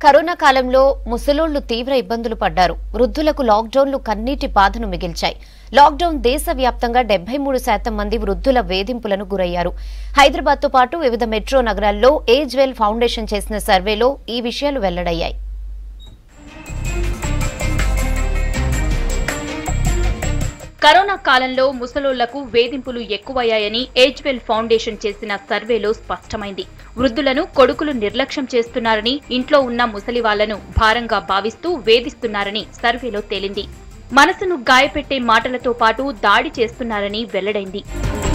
corona కాలంలో ముసలోళ్లు తీవ్ర ఇబ్బందులు పడ్డారు వృద్ధులకు లాక్డౌన్లు కన్నీటి బాధను మిగిల్చాయి లాక్డౌన్ దేశవ్యాప్తంగా డెబ్బై మూడు శాతం మంది వృద్ధుల వేధింపులను గురయ్యారు హైదరాబాద్ తో పాటు వివిధ మెట్రో నగరాల్లో ఏజ్ వెల్ ఫౌండేషన్ చేసిన సర్వేలో ఈ విషయాలు వెల్లడయ్యాయి కరోనా కాలంలో ముసలోళ్లకు వేధింపులు ఎక్కువయ్యాయని ఏజ్వెల్ ఫౌండేషన్ చేసిన సర్వేలో స్పష్టమైంది వృద్ధులను కొడుకులు నిర్లక్ష్యం చేస్తున్నారని ఇంట్లో ఉన్న ముసలి వాళ్లను భారంగా భావిస్తూ వేధిస్తున్నారని సర్వేలో తేలింది మనసును గాయపెట్టే మాటలతో పాటు దాడి చేస్తున్నారని వెల్లడైంది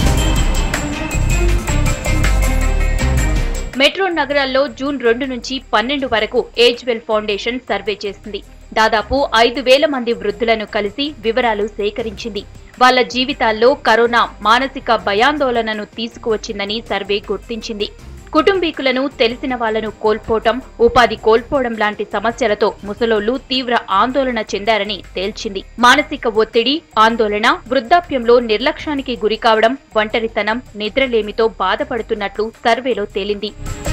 మెట్రో నగరాల్లో జూన్ రెండు నుంచి పన్నెండు వరకు ఏజ్వెల్ ఫౌండేషన్ సర్వే చేసింది దాదాపు ఐదు వేల మంది వృద్ధులను కలిసి వివరాలు సేకరించింది వాళ్ళ జీవితాల్లో కరోనా మానసిక భయాందోళనను తీసుకువచ్చిందని సర్వే గుర్తించింది కుటుంబీకులను తెలిసిన వాళ్లను కోల్పోవటం ఉపాధి కోల్పోవడం లాంటి సమస్యలతో ముసలోళ్లు తీవ్ర ఆందోళన చెందారని తేల్చింది మానసిక ఒత్తిడి ఆందోళన వృద్ధాప్యంలో నిర్లక్ష్యానికి గురికావడం ఒంటరితనం నిద్రలేమితో బాధపడుతున్నట్లు సర్వేలో తేలింది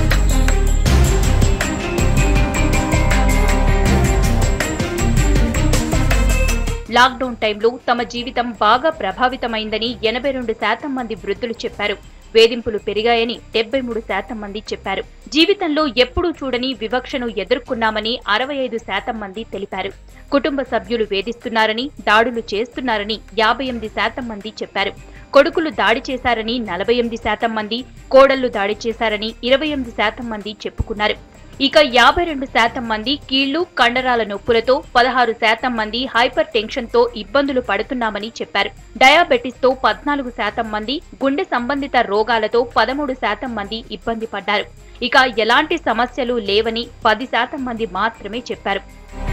లాక్డౌన్ టైంలో తమ జీవితం బాగా ప్రభావితమైందని ఎనభై రెండు శాతం మంది వృద్ధులు చెప్పారు వేధింపులు పెరిగాయని డెబ్బై మూడు శాతం మంది చెప్పారు జీవితంలో ఎప్పుడూ చూడని వివక్షను ఎదుర్కొన్నామని అరవై ఐదు శాతం మంది తెలిపారు కుటుంబ సభ్యులు వేధిస్తున్నారని దాడులు చేస్తున్నారని యాభై ఎనిమిది శాతం మంది చెప్పారు కొడుకులు దాడి చేశారని నలభై ఎనిమిది శాతం మంది కోడళ్లు దాడి చేశారని ఇరవై ఎనిమిది శాతం మంది చెప్పుకున్నారు ఇక యాభై రెండు శాతం మంది కీళ్లు కండరాల నొప్పులతో పదహారు శాతం మంది హైపర్ టెన్షన్ తో ఇబ్బందులు పడుతున్నామని చెప్పారు డయాబెటిస్ తో పద్నాలుగు శాతం మంది గుండె సంబంధిత రోగాలతో పదమూడు శాతం మంది ఇబ్బంది పడ్డారు ఇక ఎలాంటి సమస్యలు లేవని పది శాతం మంది మాత్రమే చెప్పారు